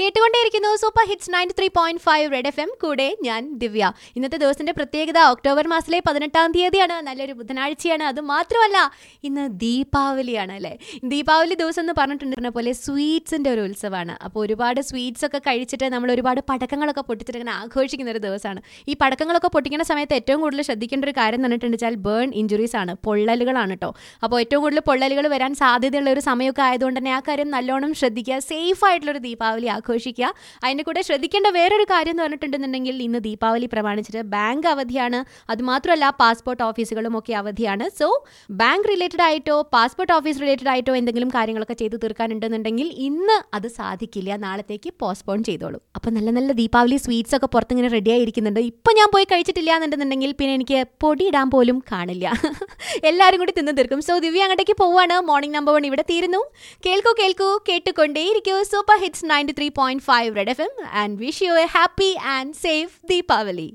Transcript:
കേട്ടുകൊണ്ടേയിരിക്കുന്നു super hits ninety three point five red F M കൂടെ ഞാൻ ദിവ്യ ഇന്നത്തെ ദിവസത്തിന്റെ പ്രത്യേകത ഒക്ടോബർ മാസത്തിലെ പതിനെട്ടാം തീയതിയാണ് നല്ലൊരു ബുധനാഴ്ചയാണ് അത് മാത്രമല്ല ഇന്ന് ദീപാവലിയാണ് അല്ലേ ദീപാവലി ദിവസം എന്ന് പറഞ്ഞിട്ടുണ്ടെന്ന പോലെ സ്വീറ്റ്സിന്റെ ഒരു ഉത്സവമാണ് അപ്പോൾ ഒരുപാട് സ്വീറ്റ്സ് ഒക്കെ കഴിച്ചിട്ട് നമ്മൾ ഒരുപാട് പടക്കങ്ങളൊക്കെ പൊട്ടിച്ചിട്ട് ഇങ്ങനെ ആഘോഷിക്കുന്ന ഒരു ദിവസമാണ് ഈ പടക്കങ്ങളൊക്കെ പൊട്ടിക്കുന്ന സമയത്ത് ഏറ്റവും കൂടുതൽ ശ്രദ്ധിക്കേണ്ട ഒരു കാര്യം എന്ന് പറഞ്ഞിട്ടുണ്ടെച്ചാൽ ബേൺ ഇഞ്ചുറീസ് ആണ് പൊള്ളലുകളാണ് കേട്ടോ അപ്പോൾ ഏറ്റവും കൂടുതൽ പൊള്ളലുകൾ വരാൻ സാധ്യതയുള്ള ഒരു സമയമൊക്കെ ആയതുകൊണ്ട് തന്നെ ആ കാര്യം നല്ലോണം ശ്രദ്ധിക്കുക സേഫ് ആയിട്ടുള്ള ഒരു ദീപാവലി ആഘോഷിക്കുക അതിൻ്റെ കൂടെ ശ്രദ്ധിക്കേണ്ട വേറൊരു കാര്യം എന്ന് പറഞ്ഞിട്ടുണ്ടെന്നുണ്ടെങ്കിൽ ഇന്ന് ദീപാവലി പ്രമാണിച്ചിട്ട് ബാങ്ക് അവധിയാണ് അതുമാത്രമല്ല പാസ്പോർട്ട് ഓഫീസുകളും ഒക്കെ അവധിയാണ് സോ ബാങ്ക് റിലേറ്റഡ് ആയിട്ടോ പാസ്പോർട്ട് ഓഫീസ് റിലേറ്റഡ് ആയിട്ടോ എന്തെങ്കിലും കാര്യങ്ങളൊക്കെ ചെയ്തു തീർക്കാനുണ്ടെന്നുണ്ടെങ്കിൽ ഇന്ന് അത് സാധിക്കില്ല നാളത്തേക്ക് പോസ്റ്റ്പോൺ ചെയ്തോളൂ അപ്പോൾ നല്ല നല്ല ദീപാവലി സ്വീറ്റ്സ് ഒക്കെ പുറത്തിങ്ങനെ റെഡി ആയിരിക്കുന്നുണ്ട് ഇപ്പം ഞാൻ പോയി കഴിച്ചിട്ടില്ല എന്നുണ്ടെന്നുണ്ടെങ്കിൽ പിന്നെ എനിക്ക് പൊടി ഇടാൻ പോലും കാണില്ല എല്ലാവരും കൂടി തിന്നു തീർക്കും സോ ദിവ്യ അങ്ങോട്ടേക്ക് പോവാണ് മോർണിംഗ് നമ്പർ വൺ ഇവിടെ തീരുന്നു കേൾക്കൂ കേൾക്കൂ കേട്ടുകൊണ്ടേയിരിക്കൂ super hits ninety three point five red F M and wish you a happy and safe Deepavali